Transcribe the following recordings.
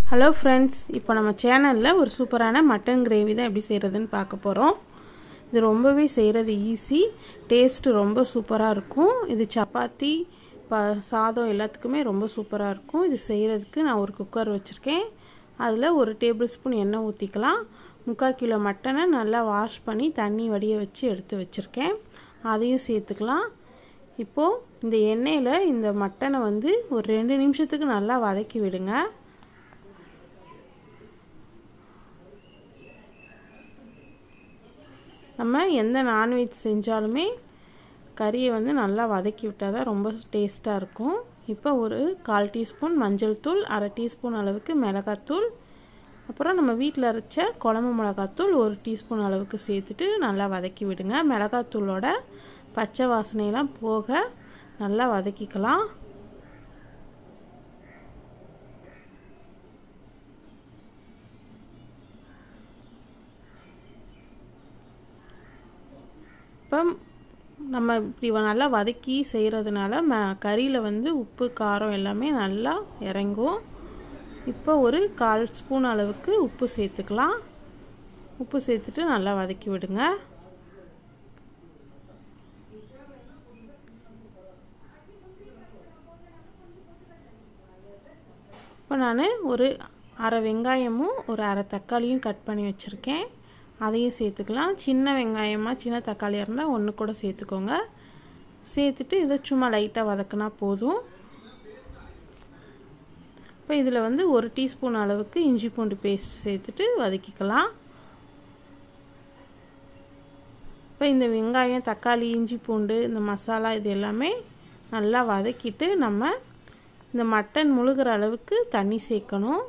hello friends இப்போ நம்ம சேனலில் ஒரு சூப்பரான மட்டன் கிரேவி தான் எப்படி செய்கிறதுன்னு பார்க்க போகிறோம் இது ரொம்பவே செய்கிறது ஈஸி டேஸ்ட்டு ரொம்ப சூப்பராக இருக்கும் இது சப்பாத்தி ப சாதம் எல்லாத்துக்குமே ரொம்ப சூப்பராக இருக்கும் இது செய்கிறதுக்கு நான் ஒரு குக்கர் வச்சுருக்கேன் அதில் ஒரு டேபிள் ஸ்பூன் எண்ணெய் ஊற்றிக்கலாம் முக்கால் கிலோ மட்டனை நல்லா வாஷ் பண்ணி தண்ணி வடிய வச்சு எடுத்து வச்சுருக்கேன் அதையும் சேர்த்துக்கலாம் இப்போது இந்த எண்ணெயில் இந்த மட்டனை வந்து ஒரு ரெண்டு நிமிஷத்துக்கு நல்லா வதக்கி விடுங்க நம்ம எந்த நான்வெஜ் செஞ்சாலுமே கறியை வந்து நல்லா வதக்கி விட்டால் தான் ரொம்ப டேஸ்ட்டாக இருக்கும் இப்போ ஒரு கால் டீஸ்பூன் மஞ்சள் தூள் அரை டீஸ்பூன் அளவுக்கு மிளகாத்தூள் அப்புறம் நம்ம வீட்டில் அரைச்ச குழம்பு மிளகாத்தூள் ஒரு டீஸ்பூன் அளவுக்கு சேர்த்துட்டு நல்லா வதக்கி விடுங்க மிளகாத்தூளோட பச்சை வாசனையெல்லாம் போக நல்லா வதக்கிக்கலாம் இப்போ நம்ம இப்படி நல்லா வதக்கி செய்கிறதுனால ம கறியில் வந்து உப்பு காரம் எல்லாமே நல்லா இறங்கும் இப்போ ஒரு கால் ஸ்பூன் அளவுக்கு உப்பு சேர்த்துக்கலாம் உப்பு சேர்த்துட்டு நல்லா வதக்கி விடுங்க இப்போ நான் ஒரு அரை வெங்காயமும் ஒரு அரை தக்காளியும் கட் பண்ணி வச்சுருக்கேன் அதையும் சேர்த்துக்கலாம் சின்ன வெங்காயமாக சின்ன தக்காளியாக இருந்தால் ஒன்று கூட சேர்த்துக்கோங்க சேர்த்துட்டு இதை சும்மா லைட்டாக வதக்கினா போதும் இப்போ இதில் வந்து ஒரு டீஸ்பூன் அளவுக்கு இஞ்சி பூண்டு பேஸ்ட் சேர்த்துட்டு வதக்கிக்கலாம் இப்போ இந்த வெங்காயம் தக்காளி இஞ்சி பூண்டு இந்த மசாலா இது எல்லாமே நல்லா வதக்கிட்டு நம்ம இந்த மட்டன் முழுகிற அளவுக்கு தண்ணி சேர்க்கணும்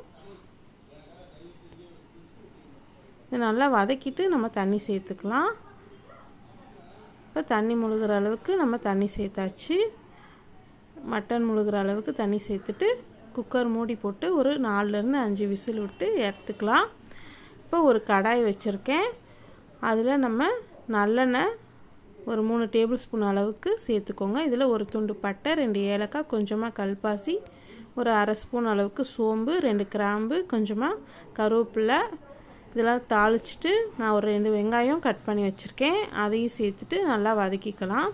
இது நல்லா வதக்கிட்டு நம்ம தண்ணி சேர்த்துக்கலாம் இப்போ தண்ணி முழுகிற அளவுக்கு நம்ம தண்ணி சேர்த்தாச்சு மட்டன் முழுகிற அளவுக்கு தண்ணி சேர்த்துட்டு குக்கர் மூடி போட்டு ஒரு நாலுலேருந்து அஞ்சு விசில் விட்டு எடுத்துக்கலாம் இப்போ ஒரு கடாய் வச்சுருக்கேன் அதில் நம்ம நல்லெண்ணெய் ஒரு மூணு டேபிள் ஸ்பூன் அளவுக்கு சேர்த்துக்கோங்க இதில் ஒரு துண்டு பட்டை ரெண்டு ஏலக்காய் கொஞ்சமாக கல்பாசி ஒரு அரை ஸ்பூன் அளவுக்கு சோம்பு ரெண்டு கிராம்பு கொஞ்சமாக கருவேப்பிலை இதெல்லாம் தாளிச்சிட்டு நான் ஒரு ரெண்டு வெங்காயம் கட் பண்ணி வச்சுருக்கேன் அதையும் சேர்த்துட்டு நல்லா வதக்கிக்கலாம்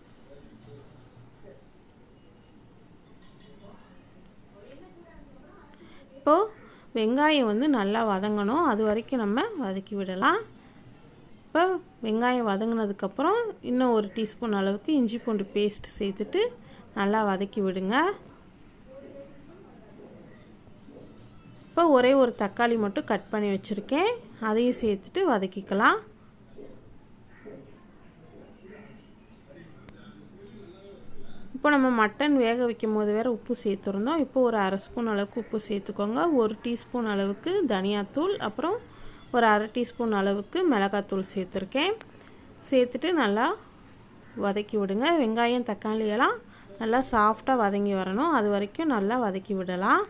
இப்போது வெங்காயம் வந்து நல்லா வதங்கணும் அது வரைக்கும் நம்ம வதக்கி விடலாம் இப்போ வெங்காயம் வதங்கினதுக்கப்புறம் இன்னும் ஒரு டீஸ்பூன் அளவுக்கு இஞ்சி பூண்டு பேஸ்ட் சேர்த்துட்டு நல்லா வதக்கி விடுங்க இப்போ ஒரே ஒரு தக்காளி மட்டும் கட் பண்ணி வச்சுருக்கேன் அதையும் சேர்த்துட்டு வதக்கிக்கலாம் இப்போ நம்ம மட்டன் வேக வைக்கும் போது வேறு உப்பு சேர்த்துருந்தோம் இப்போ ஒரு அரை ஸ்பூன் அளவுக்கு உப்பு சேர்த்துக்கோங்க ஒரு டீஸ்பூன் அளவுக்கு தனியாத்தூள் அப்புறம் ஒரு அரை டீஸ்பூன் அளவுக்கு மிளகாத்தூள் சேர்த்துருக்கேன் சேர்த்துட்டு நல்லா வதக்கி விடுங்க வெங்காயம் தக்காளியெல்லாம் நல்லா சாஃப்டாக வதங்கி வரணும் அது வரைக்கும் நல்லா வதக்கி விடலாம்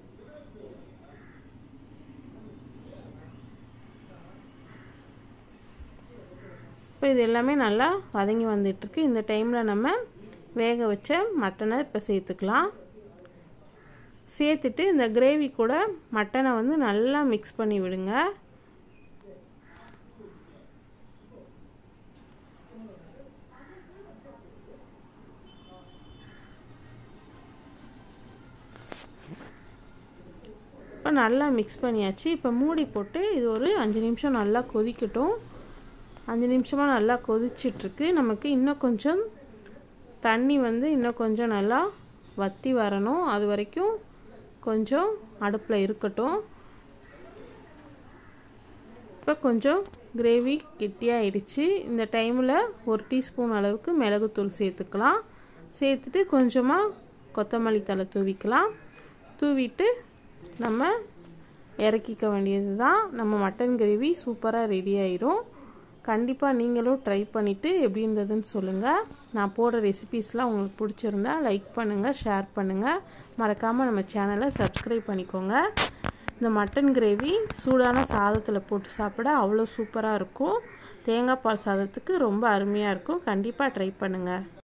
இப்போ இது எல்லாமே நல்லா வதங்கி வந்துட்டுருக்கு இந்த டைமில் நம்ம வேக வச்ச மட்டனை இப்போ சேர்த்துக்கலாம் சேர்த்துட்டு இந்த கிரேவி கூட மட்டனை வந்து நல்லா மிக்ஸ் பண்ணி விடுங்க இப்போ நல்லா மிக்ஸ் பண்ணியாச்சு இப்போ மூடி போட்டு இது ஒரு அஞ்சு நிமிஷம் நல்லா கொதிக்கட்டும் அஞ்சு நிமிஷமாக நல்லா கொதிச்சிட்ருக்கு நமக்கு இன்னும் கொஞ்சம் தண்ணி வந்து இன்னும் கொஞ்சம் நல்லா வற்றி வரணும் அது வரைக்கும் கொஞ்சம் அடுப்பில் இருக்கட்டும் இப்போ கொஞ்சம் கிரேவி கெட்டியாகிடுச்சு இந்த டைமில் ஒரு டீஸ்பூன் அளவுக்கு மிளகுத்தூள் சேர்த்துக்கலாம் சேர்த்துட்டு கொஞ்சமாக கொத்தமல்லி தலை தூவிக்கலாம் தூவிட்டு நம்ம இறக்கிக்க வேண்டியது தான் நம்ம மட்டன் கிரேவி சூப்பராக ரெடி ஆயிரும் கண்டிப்பாக நீங்களும் ட்ரை பண்ணிவிட்டு எப்படி இருந்ததுன்னு சொல்லுங்கள் நான் போடுற ரெசிபீஸ்லாம் உங்களுக்கு பிடிச்சிருந்தா லைக் பண்ணுங்கள் ஷேர் பண்ணுங்கள் மறக்காமல் நம்ம சேனலை சப்ஸ்கிரைப் பண்ணிக்கோங்க இந்த மட்டன் கிரேவி சூடான சாதத்தில் போட்டு சாப்பிட அவ்வளோ சூப்பராக இருக்கும் தேங்காய் பால் சாதத்துக்கு ரொம்ப அருமையாக இருக்கும் கண்டிப்பாக ட்ரை பண்ணுங்கள்